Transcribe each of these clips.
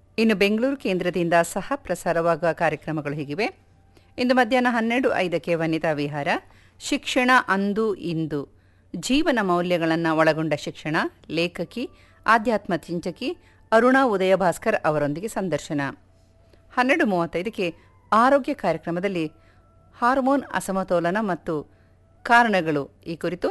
ಇನ್ನು ಬೆಂಗಳೂರು ಕೇಂದ್ರದಿಂದ ಸಹ ಪ್ರಸಾರವಾಗುವ ಕಾರ್ಯಕ್ರಮಗಳು ಹೀಗಿವೆ ಇಂದು ಮಧ್ಯಾಹ್ನ ಹನ್ನೆರಡು ಐದಕ್ಕೆ ವನಿತಾ ವಿಹಾರ ಶಿಕ್ಷಣ ಅಂದು ಇಂದು ಜೀವನ ಮೌಲ್ಯಗಳನ್ನು ಒಳಗೊಂಡ ಶಿಕ್ಷಣ ಲೇಖಕಿ ಆಧ್ಯಾತ್ಮ ಚಿಂತಕಿ ಅರುಣಾ ಉದಯ ಭಾಸ್ಕರ್ ಅವರೊಂದಿಗೆ ಸಂದರ್ಶನ ಹನ್ನೆರಡು ಮೂವತ್ತೈದಕ್ಕೆ ಆರೋಗ್ಯ ಕಾರ್ಯಕ್ರಮದಲ್ಲಿ ಹಾರ್ಮೋನ್ ಅಸಮತೋಲನ ಮತ್ತು ಕಾರಣಗಳು ಈ ಕುರಿತು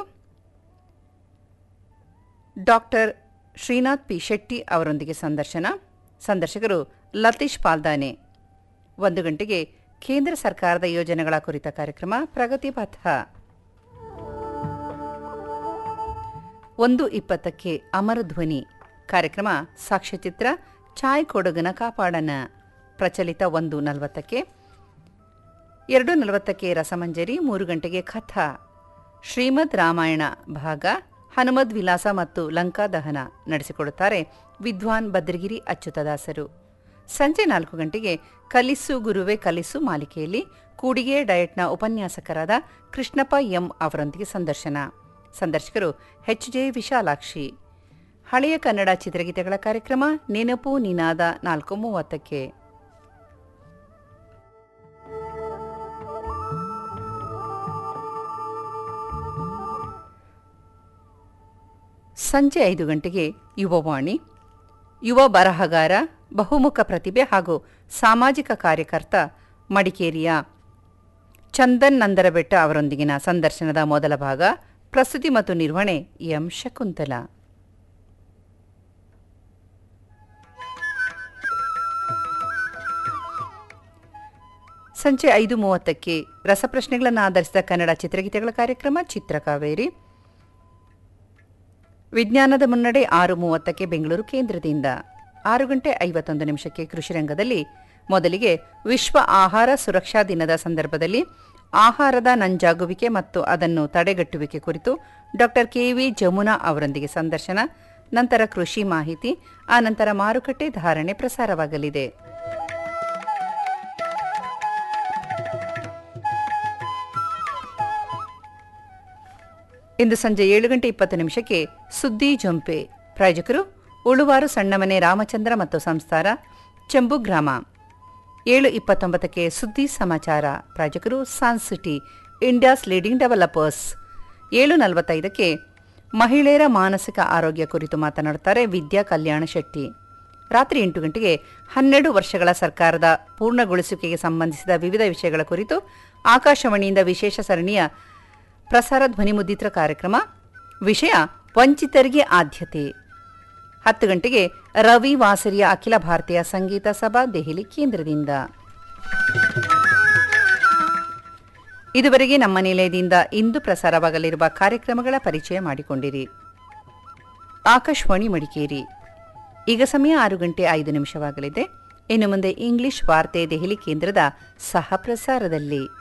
ಡಾಕ್ಟರ್ ಶ್ರೀನಾಥ್ ಪಿ ಶೆಟ್ಟಿ ಅವರೊಂದಿಗೆ ಸಂದರ್ಶನ ಸಂದರ್ಶಕರು ಲತೀಶ್ ಪಾಲ್ದಾನೆ ಒಂದು ಗಂಟೆಗೆ ಕೇಂದ್ರ ಸರ್ಕಾರದ ಯೋಜನೆಗಳ ಕುರಿತ ಕಾರ್ಯಕ್ರಮ ಪ್ರಗತಿ ಪಥ ಒಂದು ಇಪ್ಪತ್ತಕ್ಕೆ ಅಮರ ಧ್ವನಿ ಕಾರ್ಯಕ್ರಮ ಸಾಕ್ಷ್ಯಚಿತ್ರ ಚಾಯ್ ಕೊಡಗನ ಕಾಪಾಡನ ಪ್ರಚಲಿತ ಒಂದು ನಲವತ್ತಕ್ಕೆ ಎರಡು ನಲವತ್ತಕ್ಕೆ ರಸಮಂಜರಿ ಮೂರು ಗಂಟೆಗೆ ಕಥಾ ಶ್ರೀಮದ್ ರಾಮಾಯಣ ಭಾಗ ಹನುಮದ್ ವಿಲಾಸ ಮತ್ತು ಲಂಕಾ ದಹನ ನಡೆಸಿಕೊಡುತ್ತಾರೆ ವಿದ್ವಾನ್ ಬದ್ರಗಿರಿ ಅಚ್ಯುತದಾಸರು ಸಂಜೆ ನಾಲ್ಕು ಗಂಟೆಗೆ ಕಲಿಸು ಗುರುವೆ ಕಲಿಸು ಮಾಲಿಕೆಯಲ್ಲಿ ಕೂಡಿಗೆ ಡಯಟ್ನ ಉಪನ್ಯಾಸಕರಾದ ಕೃಷ್ಣಪ್ಪ ಎಂ ಅವರೊಂದಿಗೆ ಸಂದರ್ಶನ ಸಂದರ್ಶಕರು ಎಚ್ ಜೆ ವಿಶಾಲಾಕ್ಷಿ ಹಳೆಯ ಕನ್ನಡ ಚಿತ್ರಗೀತೆಗಳ ಕಾರ್ಯಕ್ರಮ ನೆನಪು ನಿನಾದ ನಾಲ್ಕು ಮೂವತ್ತಕ್ಕೆ ಸಂಜೆ ಐದು ಗಂಟೆಗೆ ಯುವವಾಣಿ ಯುವ ಬರಹಗಾರ ಬಹುಮುಖ ಪ್ರತಿಭೆ ಹಾಗೂ ಸಾಮಾಜಿಕ ಕಾರ್ಯಕರ್ತ ಮಡಿಕೇರಿಯ ಚಂದನ್ ನಂದರಬೆಟ್ಟ ಅವರೊಂದಿಗಿನ ಸಂದರ್ಶನದ ಮೊದಲ ಭಾಗ ಪ್ರಸ್ತುತಿ ಮತ್ತು ನಿರ್ವಹಣೆ ಎಂ ಶಕುಂತಲ ಸಂಜೆ ಐದು ಮೂವತ್ತಕ್ಕೆ ರಸಪ್ರಶ್ನೆಗಳನ್ನು ಆಧರಿಸಿದ ಕನ್ನಡ ಚಿತ್ರಗೀತೆಗಳ ಕಾರ್ಯಕ್ರಮ ಚಿತ್ರಕಾವೇರಿ ವಿಜ್ಞಾನದ ಮುನ್ನಡೆ ಆರು ಮೂವತ್ತಕ್ಕೆ ಬೆಂಗಳೂರು ಕೇಂದ್ರದಿಂದ ಆರು ಗಂಟೆ ಐವತ್ತೊಂದು ನಿಮಿಷಕ್ಕೆ ಕೃಷಿ ರಂಗದಲ್ಲಿ ಮೊದಲಿಗೆ ವಿಶ್ವ ಆಹಾರ ಸುರಕ್ಷಾ ದಿನದ ಸಂದರ್ಭದಲ್ಲಿ ಆಹಾರದ ನಂಜಾಗುವಿಕೆ ಮತ್ತು ಅದನ್ನು ತಡೆಗಟ್ಟುವಿಕೆ ಕುರಿತು ಡಾಕ್ಟರ್ ಕೆವಿ ಜಮುನಾ ಅವರೊಂದಿಗೆ ಸಂದರ್ಶನ ನಂತರ ಕೃಷಿ ಮಾಹಿತಿ ಆನಂತರ ಮಾರುಕಟ್ಟೆ ಧಾರಣೆ ಪ್ರಸಾರವಾಗಲಿದೆ ಇಂದು ಸಂಜೆ ಏಳು ಗಂಟೆ ಇಪ್ಪತ್ತು ನಿಮಿಷಕ್ಕೆ ಸುದ್ದಿ ಜೊಂಪೆ ಪ್ರಾಯೋಜಕರು ಉಳುವಾರು ಸಣ್ಣಮನೆ ರಾಮಚಂದ್ರ ಮತ್ತು ಸಂಸ್ಥಾರ ಚೆಂಬು ಗ್ರಾಮ ಏಳು ಇಪ್ಪತ್ತೊಂಬತ್ತಕ್ಕೆ ಸುದ್ದಿ ಸಮಾಚಾರ ಪ್ರಾಯೋಜಕರು ಸಾನ್ಸಿಟಿ ಇಂಡಿಯಾಸ್ ಲೀಡಿಂಗ್ ಡೆವಲಪರ್ಸ್ ಏಳು ನಲವತ್ತೈದಕ್ಕೆ ಮಹಿಳೆಯರ ಮಾನಸಿಕ ಆರೋಗ್ಯ ಕುರಿತು ಮಾತನಾಡುತ್ತಾರೆ ವಿದ್ಯಾ ಕಲ್ಯಾಣ ಶೆಟ್ಟಿ ರಾತ್ರಿ ಎಂಟು ಗಂಟೆಗೆ ಹನ್ನೆರಡು ವರ್ಷಗಳ ಸರ್ಕಾರದ ಪೂರ್ಣಗೊಳಿಸುವಿಕೆಗೆ ಸಂಬಂಧಿಸಿದ ವಿವಿಧ ವಿಷಯಗಳ ಕುರಿತು ಆಕಾಶವಾಣಿಯಿಂದ ವಿಶೇಷ ಸರಣಿಯ ಪ್ರಸಾರ ಧ್ವನಿಮುದ್ರಿತ ಕಾರ್ಯಕ್ರಮ ವಿಷಯ ವಂಚಿತರಿಗೆ ಆದ್ಯತೆ ಹತ್ತು ಗಂಟೆಗೆ ರವಿ ವಾಸರಿಯ ಅಖಿಲ ಭಾರತೀಯ ಸಂಗೀತ ಸಭಾ ದೆಹಲಿ ಕೇಂದ್ರದಿಂದ ಇದುವರೆಗೆ ನಮ್ಮ ನಿಲಯದಿಂದ ಇಂದು ಪ್ರಸಾರವಾಗಲಿರುವ ಕಾರ್ಯಕ್ರಮಗಳ ಪರಿಚಯ ಮಾಡಿಕೊಂಡಿರಿ ಆಕಾಶವಾಣಿ ಮಡಿಕೇರಿ ಈಗ ಸಮಯ ಆರು ಗಂಟೆ ಐದು ನಿಮಿಷವಾಗಲಿದೆ ಇನ್ನು ಮುಂದೆ ಇಂಗ್ಲಿಷ್ ವಾರ್ತೆ ದೆಹಲಿ ಕೇಂದ್ರದ ಸಹ ಪ್ರಸಾರದಲ್ಲಿ